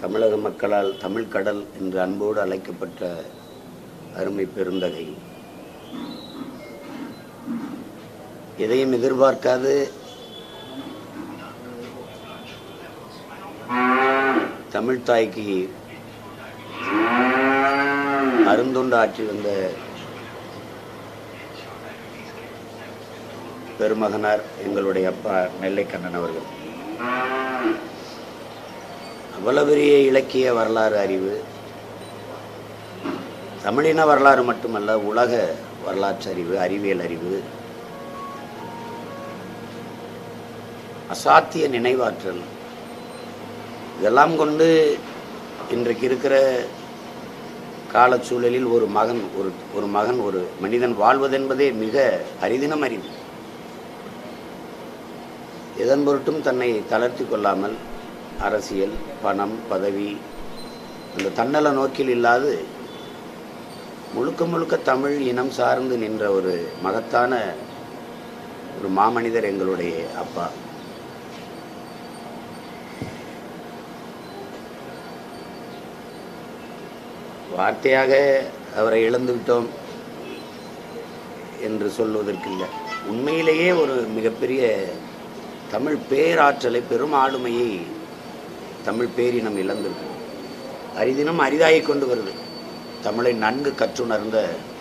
தமிழக மக்களால் தமிழ் கடல் என்று அன்போடு அழைக்கப்பட்ட அருமை பெருந்தகை எதையும் எதிர்பார்க்காது தமிழ் தாய்க்கு அருந்தொண்டு ஆற்றி வந்த பெருமகனார் எங்களுடைய அப்பா நெல்லைக்கண்ணன் அவர்கள் அவ்வளவு பெரிய இலக்கிய வரலாறு அறிவு தமிழின வரலாறு மட்டுமல்ல உலக வரலாற்று அறிவு அறிவியல் அறிவு அசாத்திய நினைவாற்றல் இதெல்லாம் கொண்டு இன்றைக்கு இருக்கிற காலச்சூழலில் ஒரு மகன் ஒரு ஒரு மகன் ஒரு மனிதன் வாழ்வதென்பதே மிக அரிதினம் அறிவு எதன் பொருட்டும் தன்னை தளர்த்தி கொள்ளாமல் அரசியல் பணம் பதவி அந்த தன்னல நோக்கில் இல்லாது முழுக்க முழுக்க தமிழ் இனம் சார்ந்து நின்ற ஒரு மகத்தான ஒரு மாமனிதர் எங்களுடைய அப்பா வார்த்தையாக அவரை இழந்து விட்டோம் என்று சொல்வதற்கில்லை உண்மையிலேயே ஒரு மிகப்பெரிய தமிழ் பேராற்றலை பெரும் ஆளுமையை தமிழ் பேரினம் இழந்திருக்கு அரிதினம் அரிதாகிக் கொண்டு வருது தமிழை நன்கு கற்றுணர்ந்த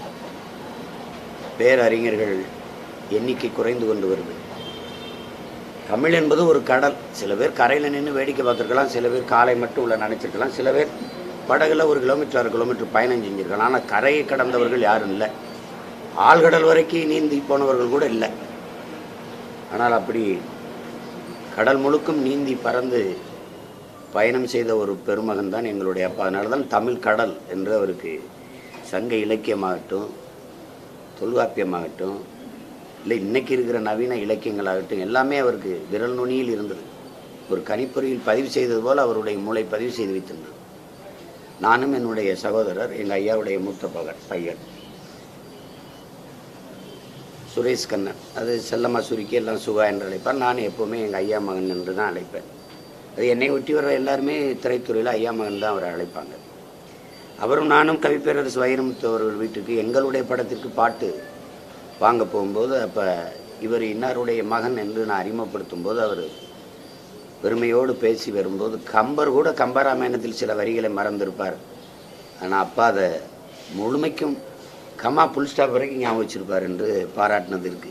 பேரறிஞர்கள் எண்ணிக்கை குறைந்து கொண்டு வருது தமிழ் என்பது ஒரு கடல் சில பேர் கரையில் நின்று வேடிக்கை பார்த்துருக்கலாம் சில பேர் காலை மட்டும் உள்ள நினச்சிருக்கலாம் சில பேர் படகுல ஒரு கிலோமீட்டர் அரை கிலோமீட்டர் பயணம் செஞ்சுருக்கலாம் ஆனால் கரையை கடந்தவர்கள் யாரும் இல்லை ஆழ்கடல் வரைக்கும் நீந்தி போனவர்கள் கூட இல்லை ஆனால் அப்படி கடல் முழுக்கும் நீந்தி பறந்து பயணம் செய்த ஒரு பெருமகன் தான் எங்களுடைய அப்பா அதனால தான் தமிழ் கடல் என்று அவருக்கு சங்க இலக்கியமாகட்டும் தொல்காப்பியமாகட்டும் இல்லை இன்னைக்கு இருக்கிற நவீன இலக்கியங்களாகட்டும் எல்லாமே அவருக்கு விரல் நுனியில் இருந்தது ஒரு கணிப்பொறியில் பதிவு செய்தது போல் அவருடைய மூளை பதிவு செய்து வைத்திருந்தது நானும் என்னுடைய சகோதரர் எங்கள் ஐயாவுடைய மூத்த பகன் பையன் சுரேஷ் கண்ணன் அது செல்லம்மா சுருக்கி எல்லாம் சுகா என்று அழைப்பார் நான் எப்போவுமே எங்கள் ஐயா மகன் என்று தான் அழைப்பேன் அது என்னை ஒட்டி வர எல்லாருமே திரைத்துறையில் ஐயா மகன் தான் அவரை அழைப்பாங்க அவரும் நானும் கவிப்பேரரசு வைரமுத்து அவர்கள் வீட்டுக்கு எங்களுடைய படத்திற்கு பாட்டு வாங்க போகும்போது அப்போ இவர் இன்னாருடைய மகன் என்று நான் அறிமுகப்படுத்தும் போது அவர் பெருமையோடு பேசி வரும்போது கம்பர் கூட கம்பராமாயணத்தில் சில வரிகளை மறந்திருப்பார் ஆனால் அப்பா அதை முழுமைக்கும் கமா புல் ஸ்டாப் வரைக்கும் ஞாபகம் வச்சிருப்பார் என்று பாராட்டினது இருக்கு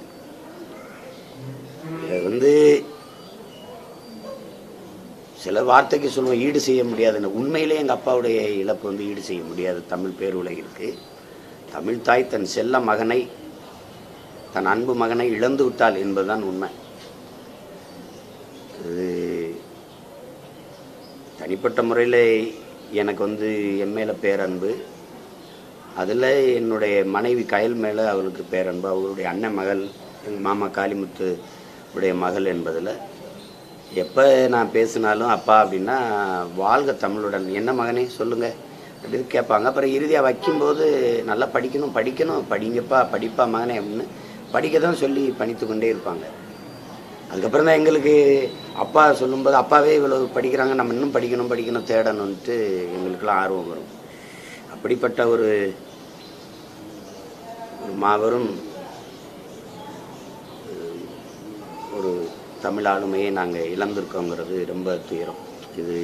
இதை வந்து சில வார்த்தைக்கு சொல்லுவோம் ஈடு செய்ய முடியாதுன்னு உண்மையிலே எங்கள் அப்பாவுடைய இழப்பு வந்து ஈடு செய்ய முடியாது தமிழ் பேருலகிற்கு தமிழ் தாய் தன் செல்ல மகனை தன் அன்பு மகனை இழந்து விட்டாள் என்பதுதான் உண்மை இது தனிப்பட்ட முறையில் எனக்கு வந்து என் மேலே பேரன்பு அதில் என்னுடைய மனைவி கயல் மேலே அவளுக்கு பேரன்பு அவருடைய அண்ணன் மகள் எங்கள் மாமா காளிமுத்து உடைய மகள் என்பதில் எப்போ நான் பேசினாலும் அப்பா அப்படின்னா வாழ்க தமிழுடன் என்ன மகனே சொல்லுங்கள் அப்படின்னு கேட்பாங்க அப்புறம் இறுதியாக வைக்கும்போது நல்லா படிக்கணும் படிக்கணும் படிங்கப்பா படிப்பா மகனே அப்படின்னு படிக்க தான் சொல்லி பணித்து கொண்டே இருப்பாங்க அதுக்கப்புறம் தான் எங்களுக்கு அப்பா சொல்லும்போது அப்பாவே இவ்வளவு படிக்கிறாங்க நம்ம இன்னும் படிக்கணும் படிக்கணும் தேடணுன்ட்டு எங்களுக்கெல்லாம் ஆர்வம் வரும் அப்படிப்பட்ட ஒரு ஒரு மாபெரும் அஹ், ஒரு தமிழ் ஆளுமையை நாங்கள் இழந்திருக்கோங்கிறது ரொம்ப துயரம் இது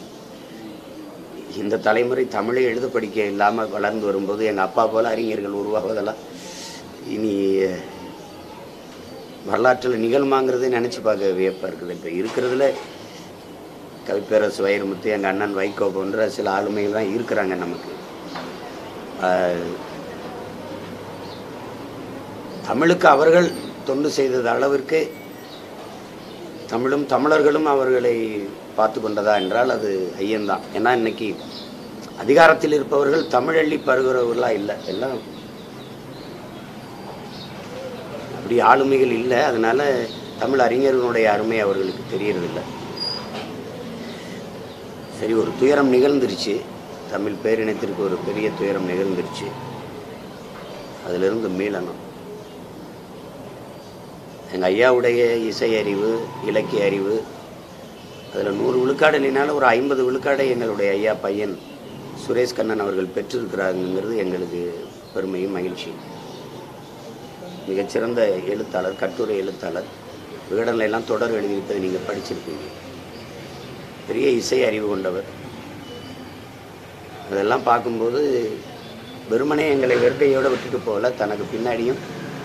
இந்த தலைமுறை தமிழை எழுத படிக்க இல்லாமல் வளர்ந்து வரும்போது எங்கள் அப்பா போல அறிஞர்கள் உருவாகுவதெல்லாம் இனி வரலாற்றில் நிகழ்மாங்கிறதே நினச்சி பார்க்க வியப்பாக இருக்குது இப்போ இருக்கிறதுல கவிப்பேரசு வைரமுத்து எங்கள் அண்ணன் வைகோ போன்ற சில ஆளுமைகள் தான் இருக்கிறாங்க நமக்கு ஆஹ், தமிழுக்கு அவர்கள் தொண்டு செய்தது அளவிற்கு தமிழும் தமிழர்களும் அவர்களை பார்த்து கொண்டதா என்றால் அது ஐயன்தான் ஏன்னா இன்னைக்கு அதிகாரத்தில் இருப்பவர்கள் தமிழள்ளி பருகிறவர்களா இல்லை எல்லாம் அப்படி ஆளுமைகள் இல்லை அதனால தமிழ் அறிஞர்களுடைய அருமை அவர்களுக்கு தெரியறதில்லை சரி ஒரு துயரம் நிகழ்ந்துருச்சு தமிழ் பேரினத்திற்கு ஒரு பெரிய துயரம் நிகழ்ந்துருச்சு அதிலிருந்து மீளணும் எங்கள் ஐயாவுடைய இசை அறிவு இலக்கிய அறிவு அதில் நூறு விழுக்காடு இல்லைனாலும் ஒரு ஐம்பது விழுக்காடை எங்களுடைய ஐயா பையன் சுரேஷ் கண்ணன் அவர்கள் பெற்றிருக்கிறாங்கிறது எங்களுக்கு பெருமையும் மகிழ்ச்சியும் மிகச்சிறந்த எழுத்தாளர் கட்டுரை எழுத்தாளர் விகடனில் எல்லாம் தொடர் எழுதியிருப்பதை நீங்கள் படிச்சிருப்பீங்க பெரிய இசை அறிவு கொண்டவர் அதெல்லாம் பார்க்கும்போது வெறுமனே எங்களை வெறுக்கையோடு விட்டுட்டு போகல தனக்கு பின்னாடியும்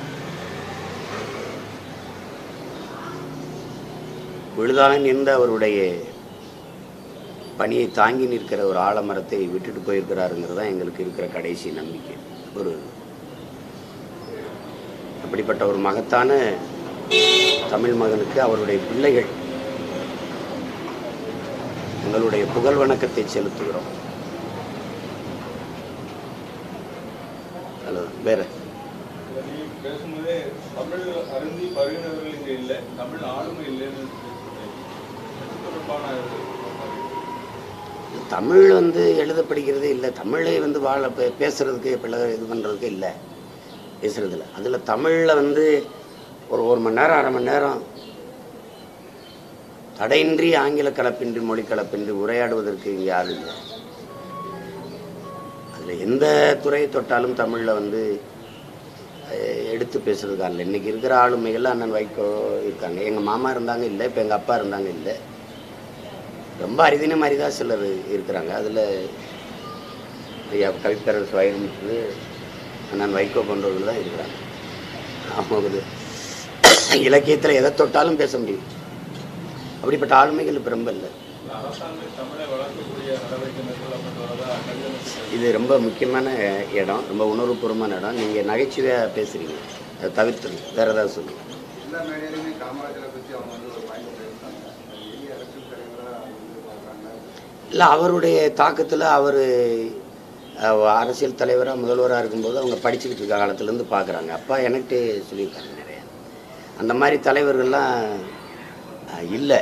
விழுதாக நின்ற அவருடைய பணியை தாங்கி நிற்கிற ஒரு ஆலமரத்தை விட்டுட்டு போயிருக்கிறாருங்கிறது தான் எங்களுக்கு இருக்கிற கடைசி நம்பிக்கை ஒரு அப்படிப்பட்ட ஒரு மகத்தான தமிழ் மகனுக்கு அவருடைய பிள்ளைகள் உங்களுடைய புகழ் வணக்கத்தை செலுத்துகிறோம் ஹலோ வேற நீ பேசும்போதே தமிழ் அருந்தி பருகினவர்கள் இங்க இல்லை தமிழ் ஆளுமை இல்லைன்னு இது தொடர்பான தமிழ் வந்து எழுத படிக்கிறது இல்லை தமிழை வந்து வாழ பே- பேசுறதுக்கு பிள்ளை இது பண்ணுறதுக்கு இல்லை பேசுறதில்ல அதில் தமிழில் வந்து ஒரு ஒரு மணி நேரம் அரை மணி நேரம் தடையின்றி ஆங்கில கலப்பின்றி மொழி கலப்பின்றி உரையாடுவதற்கு இங்கே ஆள் இல்லை அதில் எந்த துறையை தொட்டாலும் தமிழில் வந்து அஹ், எடுத்து பேசுறதுக்கு ஆள் இல்லை இன்றைக்கி இருக்கிற ஆளுமைகள் அண்ணன் வைகோ இருக்காங்க எங்கள் மாமா இருந்தாங்க இல்லை இப்போ எங்கள் அப்பா இருந்தாங்க இல்லை ரொம்ப அரிதினம் அரிதா சிலர் இருக்கிறாங்க அதில் ஐயா கவிப்பேரரசு வைரமுத்து அண்ணன் வைகோ போன்றவர்கள் தான் இருக்கிறாங்க அவங்க ஒரு இலக்கியத்தில் எதை தொட்டாலும் பேச முடியும் அப்படிப்பட்ட ஆளுமைகள் இப்போ ரொம்ப இல்லை அரசாங்கம் தமிழை வளர்க்கக்கூடிய நடவடிக்கைகள் அப்படின்னு வரதா கடிதம் இது ரொம்ப முக்கியமான இடம் ரொம்ப உணர்வுபூர்வமான இடம் நீங்கள் நகைச்சுவையாக பேசுகிறீங்க அதை தவிர்த்துருங்க வேறு ஏதாவது சொல்லுங்கள் எல்லா மேடையிலுமே காமராஜரை பற்றி அவங்க வந்து ஒரு பாயிண்ட் பேசுறாங்க எளிய அரசியல் தலைவராக வந்து பார்க்குறாங்க இல்லை அவருடைய தாக்கத்தில் அவர் அரசியல் தலைவராக முதல்வராக இருக்கும்போது அவங்க படிச்சுக்கிட்டு இருக்க காலத்துலேருந்து பார்க்குறாங்க அப்பா எனக்கு சொல்லியிருக்காங்க நிறைய அந்த மாதிரி தலைவர்கள்லாம் இல்லை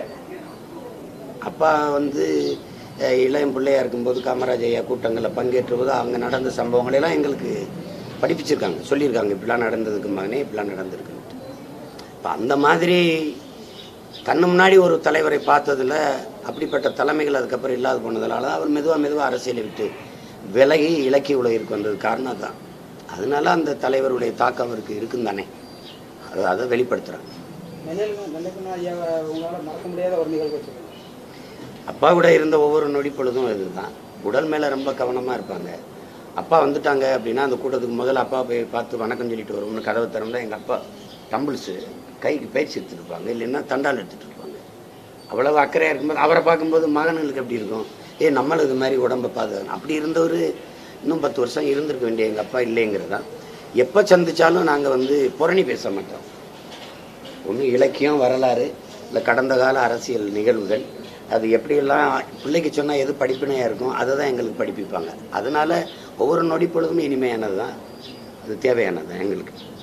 அப்பா வந்து அஹ், இளையம் பிள்ளையா இருக்கும்போது காமராஜ் ஐயா கூட்டங்களில் பங்கேற்றும்போது அங்கே நடந்த சம்பவங்களெல்லாம் எங்களுக்கு படிப்பிச்சிருக்காங்க சொல்லியிருக்காங்க இப்படிலாம் நடந்ததுக்கு மகனே இப்படிலாம் நடந்திருக்குன்ட்டு இப்போ அந்த மாதிரி கண்ணு முன்னாடி ஒரு தலைவரை பார்த்ததுல அப்படிப்பட்ட தலைமைகள் அதுக்கப்புறம் இல்லாது போனதுனால தான் அவர் மெதுவாக மெதுவாக அரசியலை விட்டு விலகி இலக்கிய உலகிற்கு வந்தது காரணம் தான் அதனால அந்த தலைவருடைய தாக்கம் அவருக்கு இருக்குன்னு தானே அது அதை வெளிப்படுத்துகிறாங்க நெல்லையில் நெல்லைக்குன்னா ஐயாவை உங்களால் மறக்க முடியாத ஒரு நிகழ்வு வச்சுருக்கோம் அப்பா கூட இருந்த ஒவ்வொரு நொடி பொழுதும் இதுதான் உடல் மேலே ரொம்ப கவனமாக இருப்பாங்க அப்பா வந்துட்டாங்க அப்படின்னா அந்த கூட்டத்துக்கு முதல்ல அப்பா போய் பார்த்து வணக்கம் சொல்லிட்டு வருவோம்னு கதவை திறந்தா எங்கள் அப்பா டம்பிள்ஸு கைக்கு பயிற்சி எடுத்துருப்பாங்க இல்லைன்னா தண்டால் எடுத்துகிட்டு இருப்பாங்க அவ்வளவு அக்கறையாக இருக்கும்போது அவரை பார்க்கும்போது மகன்களுக்கு எப்படி இருக்கும் ஏ நம்மளும் இது மாதிரி உடம்பை பாதுகாக்கணும் அப்படி இருந்தவர் இன்னும் பத்து வருஷம் இருந்திருக்க வேண்டிய எங்கள் அப்பா இல்லைங்கிறது தான் எப்போ சந்திச்சாலும் நாங்கள் வந்து புரணி பேச மாட்டோம் ஒன்று இலக்கியம் வரலாறு இல்லை கடந்த கால அரசியல் நிகழ்வுகள் அது எப்படியெல்லாம் பிள்ளைக்கு சொன்னால் எது படிப்பினையாக இருக்கும் அதை தான் எங்களுக்கு படிப்பிப்பாங்க அதனால ஒவ்வொரு நொடி பொழுதும் இனிமையானது தான் அது தேவையானது தான் எங்களுக்கு